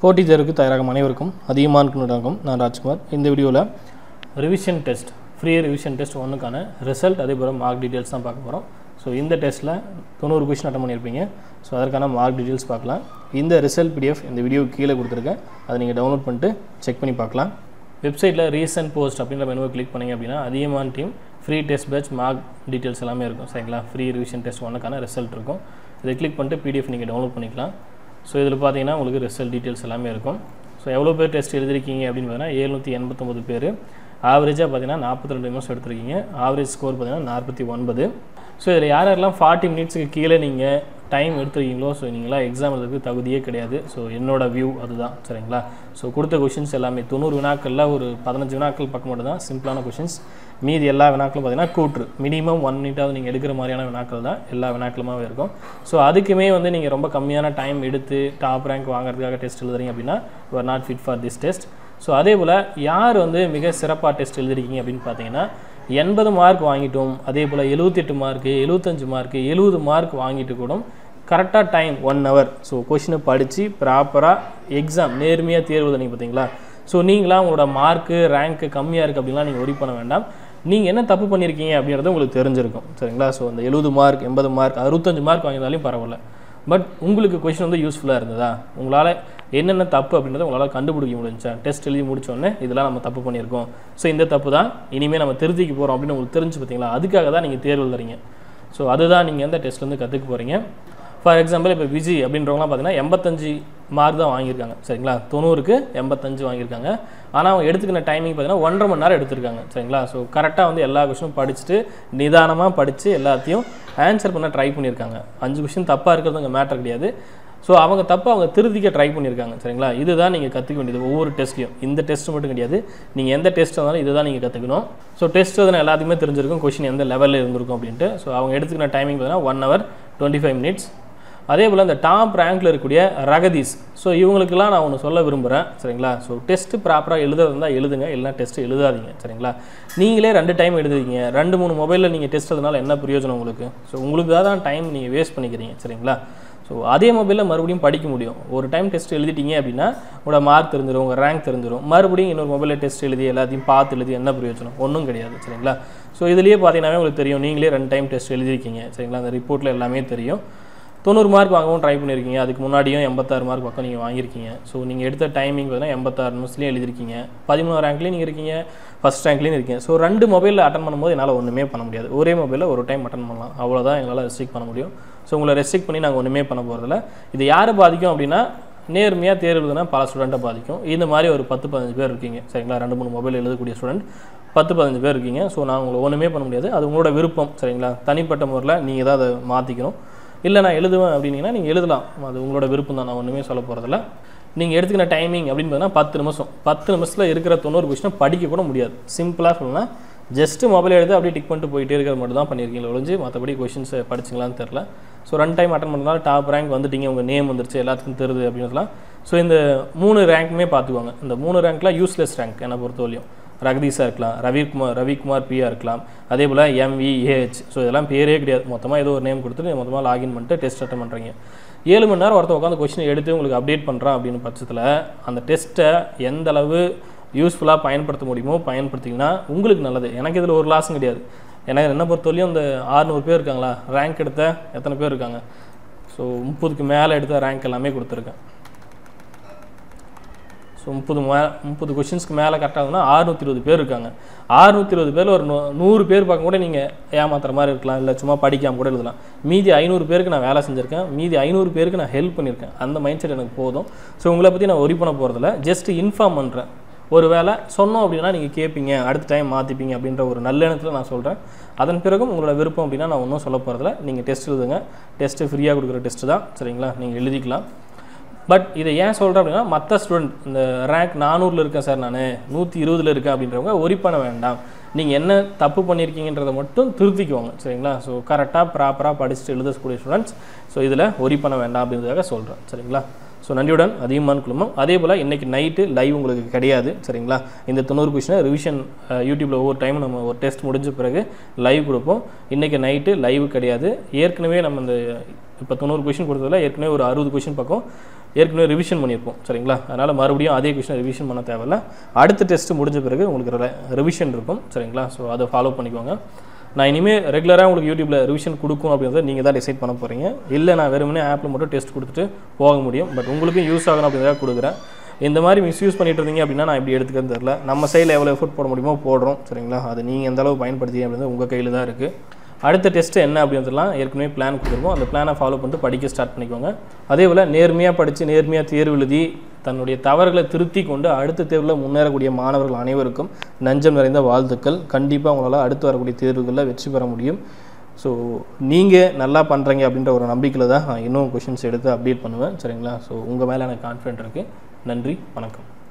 போட்டித் தேர்வுக்கு தயாராகும் அனைவருக்கும் அதிகமான வணக்கம் நான் ராஜ்குமார் இந்த வீடியோவில் revision test free revision test ஒன்றுக்கான ரிசல்ட் அதே போல் மார்க் டீட்டெயில்ஸ் தான் பார்க்க போகிறோம் ஸோ இந்த டெஸ்ட்டில் தொண்ணூறு கொஷின் அட்டன் பண்ணியிருப்பீங்க ஸோ அதற்கான மார்க் டீட்டெயில்ஸ் பார்க்கலாம் இந்த ரிசல்ட் பிடிஎஃப் இந்த வீடியோ கீழே கொடுத்துருக்கேன் அதை நீங்கள் டவுன்லோட் பண்ணிட்டு செக் பண்ணி பார்க்கலாம் வெப்சைட்டில் ரீசன்ட் போஸ்ட் அப்படின்ற மெனுவை கிளிக் பண்ணிங்க அப்படின்னா அதிகமான team free test batch mark details எல்லாமே இருக்கும் சரிங்களா ஃப்ரீ ரிவிஷன் டெஸ்ட் ஒன்றுக்கான ரிசல்ட் இருக்கும் இதை கிளிக் பண்ணிட்டு பிடிஎஃப் நீங்கள் டவுன்லோட் பண்ணிக்கலாம் ஸோ இதில் பார்த்தீங்கன்னா உங்களுக்கு ரிசல்ட் டீட்டெயில்ஸ் எல்லாமே இருக்கும் ஸோ எவ்வளோ பேர் டெஸ்ட் எழுதிருக்கீங்க அப்படின்னு பார்த்தீங்கன்னா எழுநூற்றி எண்பத்தொம்பது பேர் ஆவரேஜாக பார்த்தீங்கன்னா நாற்பத்தி ரெண்டு நிமிஷம் எடுத்திருக்கீங்க ஆவரேஜ் ஸ்கோர் பார்த்தீங்கன்னா நாற்பத்தி ஒன்பது ஸோ இதில் யார் யாரெல்லாம் ஃபார்ட்டி மினிட்ஸுக்கு கீழே நீங்கள் டைம் எடுத்துருக்கீங்களோ ஸோ நீங்களாம் எக்ஸாம் எழுதுறதுக்கு தகுதியே கிடையாது ஸோ என்னோட வியூ அதுதான் சரிங்களா ஸோ கொடுத்த கொஷின்ஸ் எல்லாமே தொண்ணூறு வினாக்களில் ஒரு பதினஞ்சு வினாக்கள் பக்கம் மட்டும் தான் சிம்பிளான கொஷின்ஸ் மீதி எல்லா வினாக்களும் பார்த்தீங்கன்னா கூற்று மினிமம் ஒன் மினிட்டாவது நீங்கள் எடுக்கிற மாதிரியான வினாக்கள் தான் எல்லா வினாக்களுமாவே இருக்கும் ஸோ அதுக்குமே வந்து நீங்கள் ரொம்ப கம்மியான டைம் எடுத்து டாப் ரேங்க் வாங்குறதுக்காக டெஸ்ட் எழுதுறீங்க அப்படின்னா you are not fit for this test so அதே போல் யார் வந்து மிக சிறப்பாக டெஸ்ட் எழுதிருக்கீங்க அப்படின்னு பார்த்தீங்கன்னா எண்பது மார்க் வாங்கிட்டோம் அதே போல் எழுபத்தெட்டு மார்க்கு எழுபத்தஞ்சு மார்க்கு எழுபது மார்க் வாங்கிட்டு கூட கரெக்டாக டைம் ஒன் ஹவர் ஸோ கொஷினை படித்து ப்ராப்பராக எக்ஸாம் நேர்மையாக தேர்வு எழுதுனீங்க பார்த்தீங்களா ஸோ நீங்களாம் உங்களோட மார்க்கு ரேங்க்கு கம்மியாக இருக்குது அப்படின்லாம் நீங்கள் ஒரி பண்ண வேண்டாம் நீங்கள் என்ன தப்பு பண்ணியிருக்கீங்க அப்படின்றது உங்களுக்கு தெரிஞ்சிருக்கும் சரிங்களா ஸோ அந்த எழுபது மார்க் எண்பது மார்க் அறுபத்தஞ்சு மார்க் வாங்கியிருந்தாலும் பரவாயில்ல பட் உங்களுக்கு கொஷின் வந்து யூஸ்ஃபுல்லாக இருந்ததா உங்களால் என்னென்ன தப்பு அப்படின்றத உங்களால் கண்டுபிடிக்க முடிஞ்சா டெஸ்ட் எழுதி முடிச்சோடனே இதெல்லாம் நம்ம தப்பு பண்ணியிருக்கோம் ஸோ இந்த தப்பு தான் இனிமேல் நம்ம திருத்திக்க போகிறோம் அப்படின்னு உங்களுக்கு தெரிஞ்சு பார்த்தீங்களா அதுக்காக தான் நீங்கள் தேர்வு எழுதுறீங்க ஸோ அதுதான் நீங்கள் எந்த டெஸ்ட்லேருந்து கற்றுக்க போகிறீங்க ஃபார் எக்ஸாம்பிள் இப்போ விஜி அப்படின்றவங்களாம் பார்த்தீங்கன்னா எண்பத்தஞ்சு மார்க் தான் வாங்கியிருக்காங்க சரிங்களா தொண்ணூறுக்கு எண்பத்தஞ்சு வாங்கியிருக்காங்க ஆனால் அவங்க எடுத்துக்கின டைமிங் பார்த்தீங்கன்னா ஒன்றரை மணி நேரம் எடுத்திருக்காங்க சரிங்களா ஸோ கரெக்டாக வந்து எல்லா கொஷனும் படிச்சுட்டு நிதானமாக படித்து எல்லாத்தையும் ஆன்சர் பண்ண ட்ரை பண்ணியிருக்காங்க அஞ்சு கொஷின் தப்பாக இருக்கிறது அங்கே மேட்டர் கிடையாது ஸோ அவங்க தப்பு அவங்க திருத்திக்க ட்ரை பண்ணியிருக்காங்க சரிங்களா இதுதான் நீங்கள் கற்றுக்க வேண்டியது ஒவ்வொரு டெஸ்ட்லையும் இந்த டெஸ்ட் மட்டும் கிடையாது நீங்கள் எந்த டெஸ்ட் வந்தாலும் இதுதான் நீங்கள் கற்றுக்கணும் ஸோ டெஸ்ட் எதுனா எல்லாத்துக்குமே தெரிஞ்சிருக்கும் கொஷின் எந்த லெவலில் இருந்திருக்கும் அப்படின்ட்டு ஸோ அவங்க எடுத்துக்கின டைமிங் பார்த்தீங்கன்னா one hour twenty five minutes அதே போல் இந்த டாப் ரேங்க்கில் இருக்கக்கூடிய ரகதீஸ் ஸோ இவங்களுக்கெல்லாம் நான் ஒன்று சொல்ல விரும்புகிறேன் சரிங்களா ஸோ டெஸ்ட்டு ப்ராப்பராக எழுதுறது இருந்தால் எழுதுங்க இல்லைனா டெஸ்ட்டு எழுதாதீங்க சரிங்களா நீங்களே ரெண்டு டைம் எழுதுறீங்க ரெண்டு மூணு மொபைலில் நீங்கள் டெஸ்ட் எழுதுனால என்ன பிரயோஜனம் உங்களுக்கு ஸோ உங்களுக்கு தான் டைம் நீங்கள் வேஸ்ட் பண்ணிக்கிறீங்க சரிங்களா ஸோ அதே மொபைலில் மறுபடியும் படிக்க முடியும் ஒரு டைம் டெஸ்ட் எழுதிட்டீங்க அப்படின்னா உங்களோட மார்க் தெரிஞ்சிடும் உங்கள் ரேங்க் தெரிஞ்சிடும் மறுபடியும் இன்னொரு மொபைலில் டெஸ்ட் எழுதி எல்லாத்தையும் பார்த்து எழுதி என்ன பிரயோஜனம் ஒன்றும் கிடையாது சரிங்களா ஸோ இதுலேயே பார்த்தீங்கன்னாவே உங்களுக்கு தெரியும் நீங்களே ரெண்டு டைம் டெஸ்ட் எழுதிருக்கீங்க சரிங்களா அந்த ரிப்போர்ட்டில் எல்லாமே தெரியும் தொண்ணூறு மார்க் வாங்கவும் ட்ரை பண்ணியிருக்கீங்க அதுக்கு முன்னாடியும் எண்பத்தாறு மார்க் பக்கம் நீங்கள் வாங்கியிருக்கீங்க ஸோ நீங்கள் எடுத்த டைமிங் பார்த்தீங்கன்னா எண்பத்தாறு நிமிஷத்துலேயும் எழுதிருக்கீங்க பதிமூணு ரேங்க்லேயும் நீங்கள் இருக்கீங்க ஃபஸ்ட் ரேங்க்லேயும் இருக்கீங்க ஸோ ரெண்டு மொபைலில் அட்டன் பண்ணும்போது என்னால் ஒன்றுமே பண்ண முடியாது ஒரே மொபைலில் ஒரு டைம் அட்டன் பண்ணலாம் அவ்வளோதான் எங்களால் ரெஸ்ட்ரிக்ட் பண்ண முடியும் ஸோ உங்களை ரெஸ்ட்ரிக்ட் பண்ணி நாங்கள் ஒன்றுமே பண்ண போகிறதில்ல இது யாரை பாதிக்கும் அப்படின்னா நேர்மையாக தேர்வுனா பல ஸ்டூடெண்ட்டை பாதிக்கும் இந்த மாதிரி ஒரு பத்து பதினஞ்சு பேர் இருக்கீங்க சரிங்களா ரெண்டு மூணு மொபைல் எழுதக்கூடிய ஸ்டூடெண்ட் பத்து பதினஞ்சு பேர் இருக்கீங்க ஸோ நான் உங்களை ஒன்றுமே பண்ண முடியாது அது உங்களோட விருப்பம் சரிங்களா தனிப்பட்ட முறையில் நீங்கள் தான் அதை மாற்றிக்கணும் இல்லை நான் எழுதுவேன் அப்படின்னீங்கன்னா நீங்கள் எழுதலாம் அது உங்களோட விருப்பம் தான் நான் ஒன்றுமே சொல்ல போகிறதில்ல நீங்கள் எடுத்துக்கிற டைமிங் அப்படின்னு பார்த்தீங்கன்னா பத்து நிமிஷம் பத்து நிமிஷத்தில் இருக்கிற தொண்ணூறு கொஷினை படிக்க கூட முடியாது சிம்பிளாக சொல்லலாம் ஜஸ்ட்டு மொபைல் எடுத்து அப்படியே டிக் பண்ணிட்டு போயிட்டே இருக்கிறது மட்டும் தான் பண்ணியிருக்கீங்க ஒழிஞ்சு மற்றபடி கொஷின்ஸை படிச்சிங்களான்னு தெரில ஸோ ரெண்டு டைம் அட்டன் பண்ணனால டாப் ரேங்க் வந்துட்டீங்க உங்கள் நேம் வந்துருச்சு எல்லாத்துக்கும் தெரியுது அப்படின்றதுலாம் ஸோ இந்த மூணு ரேங்க்குமே பார்த்துக்குவாங்க இந்த மூணு ரேங்க்லாம் யூஸ்லெஸ் ரேங்க் என்னை பொறுத்தவரையும் ரகதீஷாக இருக்கலாம் ரவிக்குமார் ரவிக்குமார் பிஆ இருக்கலாம் அதே போல் எம்விஏஹெச் ஸோ இதெல்லாம் பேரே கிடையாது மொத்தமாக ஏதோ ஒரு நேம் கொடுத்துட்டு மொத்தமாக லாகின் பண்ணிட்டு டெஸ்ட் அட்டன் பண்ணுறீங்க ஏழு மணி நேரம் ஒருத்தர் உட்காந்து கொஸ்டின் எடுத்து உங்களுக்கு அப்டேட் பண்ணுறான் அப்படின்னு பட்சத்தில் அந்த டெஸ்ட்டை எந்த அளவு யூஸ்ஃபுல்லாக பயன்படுத்த முடியுமோ பயன்படுத்திங்கன்னா உங்களுக்கு நல்லது எனக்கு இதில் ஒரு லாஸும் கிடையாது எனக்கு என்ன பொறுத்தவரையும் இந்த ஆறுநூறு பேர் இருக்காங்களா ரேங்க் எடுத்த எத்தனை பேர் இருக்காங்க ஸோ முப்பதுக்கு மேலே எடுத்த ரேங்க் எல்லாமே கொடுத்துருக்கேன் ஸோ முப்பது மே முப்பது கொஷின்ஸ்க்கு மேலே கரெக்டாகுதுன்னா ஆறுநூற்றி இருபது பேர் இருக்காங்க ஆறுநூற்றி இருபது பேர் ஒரு நூறு பேர் பார்க்க கூட நீங்கள் ஏமாத்துற மாதிரி இருக்கலாம் இல்லை சும்மா படிக்காமல் கூட எழுதலாம் மீதி ஐநூறு பேருக்கு நான் வேலை செஞ்சுருக்கேன் மீதி ஐநூறு பேருக்கு நான் ஹெல்ப் பண்ணியிருக்கேன் அந்த மைண்ட் செட் எனக்கு போதும் ஸோ உங்களை பற்றி நான் ஒரி பண்ண போகிறதில்ல ஜஸ்ட் இன்ஃபார்ம் பண்ணுறேன் ஒரு வேளை சொன்னோம் அப்படின்னா நீங்கள் கேட்பீங்க அடுத்த டைம் மாற்றிப்பீங்க அப்படின்ற ஒரு நல்ல எண்ணத்தில் நான் சொல்கிறேன் அதன் பிறகும் உங்களோட விருப்பம் அப்படின்னா நான் ஒன்றும் சொல்ல போகிறதில்ல நீங்கள் டெஸ்ட் எழுதுங்க டெஸ்ட்டு ஃப்ரீயாக கொடுக்குற டெஸ்ட்டு தான் சரிங்களா நீங்கள் எழுதிக்கலாம் பட் இதை ஏன் சொல்கிறேன் அப்படின்னா மற்ற ஸ்டூடெண்ட் இந்த ரேங்க் நானூறில் இருக்கேன் சார் நான் நூற்றி இருபதில் இருக்கேன் அப்படின்றவங்க ஒரி பண்ண வேண்டாம் நீங்கள் என்ன தப்பு பண்ணியிருக்கீங்கன்றதை மட்டும் திருத்திக்குவாங்க சரிங்களா ஸோ கரெக்டாக ப்ராப்பராக படிச்சுட்டு எழுதக்கூடிய ஸ்டூடெண்ட்ஸ் ஸோ இதில் ஒரி பண்ண வேண்டாம் அப்படின்றதாக சொல்கிறேன் சரிங்களா ஸோ நன்றியுடன் அதிகமான குழுமம் அதே போல் இன்றைக்கி நைட்டு லைவ் உங்களுக்கு கிடையாது சரிங்களா இந்த தொண்ணூறு கொஷினை ரிவிஷன் யூடியூப்பில் ஒவ்வொரு டைம் நம்ம ஒரு டெஸ்ட் முடிஞ்ச பிறகு லைவ் கொடுப்போம் இன்றைக்கி நைட்டு லைவ் கிடையாது ஏற்கனவே நம்ம இந்த இப்போ தொண்ணூறு கொஷின் கொடுத்ததில் ஏற்கனவே ஒரு அறுபது கொஷின் பக்கம் ஏற்கனவே ரிவிஷன் பண்ணியிருப்போம் சரிங்களா அதனால் மறுபடியும் அதே கொஷினை ரிவிஷன் பண்ண தேவையில்ல அடுத்த டெஸ்ட் முடிஞ்ச பிறகு உங்களுக்கு ரிவிஷன் இருக்கும் சரிங்களா ஸோ அதை ஃபாலோ பண்ணிக்கோங்க நான் இனிமேல் ரெகுலராக உங்களுக்கு யூடியூப்பில் ரிவிஷன் கொடுக்கும் அப்படின்றத நீங்கள் தான் டிசைட் பண்ண போகிறீங்க இல்லை நான் வெறுமனே ஆப்பில் மட்டும் டெஸ்ட் கொடுத்துட்டு போக முடியும் பட் உங்களுக்கும் யூஸ் ஆகணும் அப்படின்றத கொடுக்குறேன் இந்த மாதிரி மிஸ்யூஸ் பண்ணிட்டு இருந்தீங்க அப்படின்னா நான் எப்படி எடுத்துக்கிறது தெரில நம்ம சைடில் எவ்வளோ எஃபோர்ட் போட முடியுமோ போடுறோம் சரிங்களா அது நீங்கள் எந்த அளவு பயன்படுத்தி அப்படின்றது உங்கள் கையில் தான் இருக்குது அடுத்த டெஸ்ட் என்ன அப்படின்றதுலாம் ஏற்கனவே பிளான் கொடுத்துருக்கோம் அந்த பிளானை ஃபாலோ பண்ணிட்டு படிக்க ஸ்டார்ட் பண்ணிக்கோங்க அதே போல் நேர்மையாக படித்து நேர்மையாக தேர்வு எழுதி தன்னுடைய தவறுகளை திருத்தி கொண்டு அடுத்த தேர்வில் முன்னேறக்கூடிய மாணவர்கள் அனைவருக்கும் நஞ்சம் நிறைந்த வாழ்த்துக்கள் கண்டிப்பாக உங்களால் அடுத்து வரக்கூடிய தேர்வுகளில் வெற்றி பெற முடியும் ஸோ நீங்கள் நல்லா பண்ணுறீங்க அப்படின்ற ஒரு நம்பிக்கையில் தான் நான் இன்னும் கொஷின்ஸ் எடுத்து அப்டேட் பண்ணுவேன் சரிங்களா ஸோ உங்கள் மேலே எனக்கு கான்ஃபிடென்ட் இருக்குது நன்றி வணக்கம்